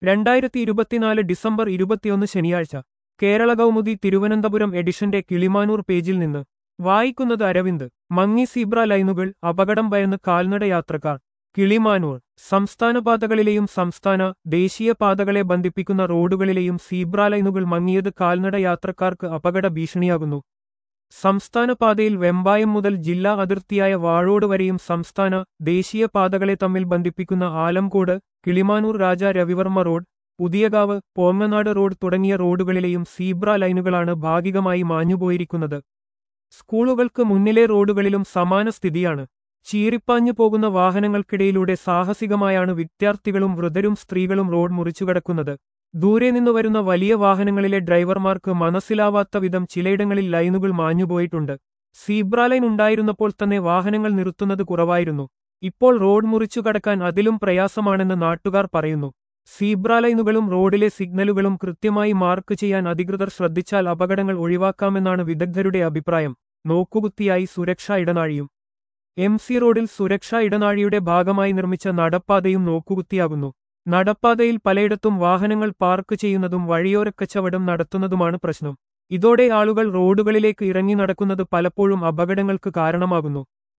രണ്ടായിരത്തി ഇരുപത്തിനാല് ഡിസംബർ ഇരുപത്തിയൊന്ന് ശനിയാഴ്ച കേരള കൗമുദി തിരുവനന്തപുരം എഡിഷന്റെ കിളിമാനൂർ പേജിൽ നിന്ന് വായിക്കുന്നത് അരവിന്ദ് മങ്ങി സീബ്ര ലൈനുകൾ അപകടം ഭയന്ന് കാൽനടയാത്രക്കാർ കിളിമാനൂർ സംസ്ഥാന പാതകളിലെയും സംസ്ഥാന ദേശീയ പാതകളെ ബന്ധിപ്പിക്കുന്ന റോഡുകളിലെയും സീബ്ര ലൈനുകൾ മങ്ങിയത് കാൽനട യാത്രക്കാർക്ക് അപകട ഭീഷണിയാകുന്നു സംസ്ഥാന പാതയിൽ വെമ്പായം മുതൽ ജില്ലാ അതിർത്തിയായ വാഴോട് വരെയും സംസ്ഥാന ദേശീയ പാതകളെ തമ്മിൽ ബന്ധിപ്പിക്കുന്ന ആലംകോട് കിളിമാനൂർ രാജ രവിവർമ്മ റോഡ് പുതിയകാവ് പോങ്ങനാട് റോഡ് തുടങ്ങിയ റോഡുകളിലെയും സീബ്ര ലൈനുകളാണ് ഭാഗികമായി മാഞ്ഞുപോയിരിക്കുന്നത് സ്കൂളുകൾക്ക് മുന്നിലെ റോഡുകളിലും സമാന സ്ഥിതിയാണ് ചീറിപ്പാഞ്ഞു പോകുന്ന വാഹനങ്ങൾക്കിടയിലൂടെ സാഹസികമായാണ് വിദ്യാർത്ഥികളും വൃദ്ധരും സ്ത്രീകളും റോഡ് മുറിച്ചുകടക്കുന്നത് ദൂരെ നിന്ന് വരുന്ന വലിയ വാഹനങ്ങളിലെ ഡ്രൈവർമാർക്ക് മനസ്സിലാവാത്ത വിധം ചിലയിടങ്ങളിൽ ലൈനുകൾ മാഞ്ഞുപോയിട്ടുണ്ട് സീബ്ര ലൈൻ ഉണ്ടായിരുന്നപ്പോൾ തന്നെ വാഹനങ്ങൾ നിർത്തുന്നത് കുറവായിരുന്നു ഇപ്പോൾ റോഡ് മുറിച്ചു കടക്കാൻ അതിലും പ്രയാസമാണെന്ന് നാട്ടുകാർ പറയുന്നു സീബ്ര ലൈനുകളും റോഡിലെ സിഗ്നലുകളും കൃത്യമായി മാർക്ക് ചെയ്യാൻ അധികൃതർ ശ്രദ്ധിച്ചാൽ അപകടങ്ങൾ ഒഴിവാക്കാമെന്നാണ് വിദഗ്ധരുടെ അഭിപ്രായം നോക്കുകുത്തിയായി സുരക്ഷാ ഇടനാഴിയും എം സി റോഡിൽ സുരക്ഷാ ഇടനാഴിയുടെ ഭാഗമായി നിർമ്മിച്ച നടപ്പാതയും നോക്കുകുത്തിയാകുന്നു നടപ്പാതയിൽ പലയിടത്തും വാഹനങ്ങൾ പാർക്ക് ചെയ്യുന്നതും വഴിയോരക്കച്ചവടം നടത്തുന്നതുമാണ് പ്രശ്നം ഇതോടെ ആളുകൾ റോഡുകളിലേക്ക് ഇറങ്ങി നടക്കുന്നത് പലപ്പോഴും അപകടങ്ങൾക്ക് കാരണമാകുന്നു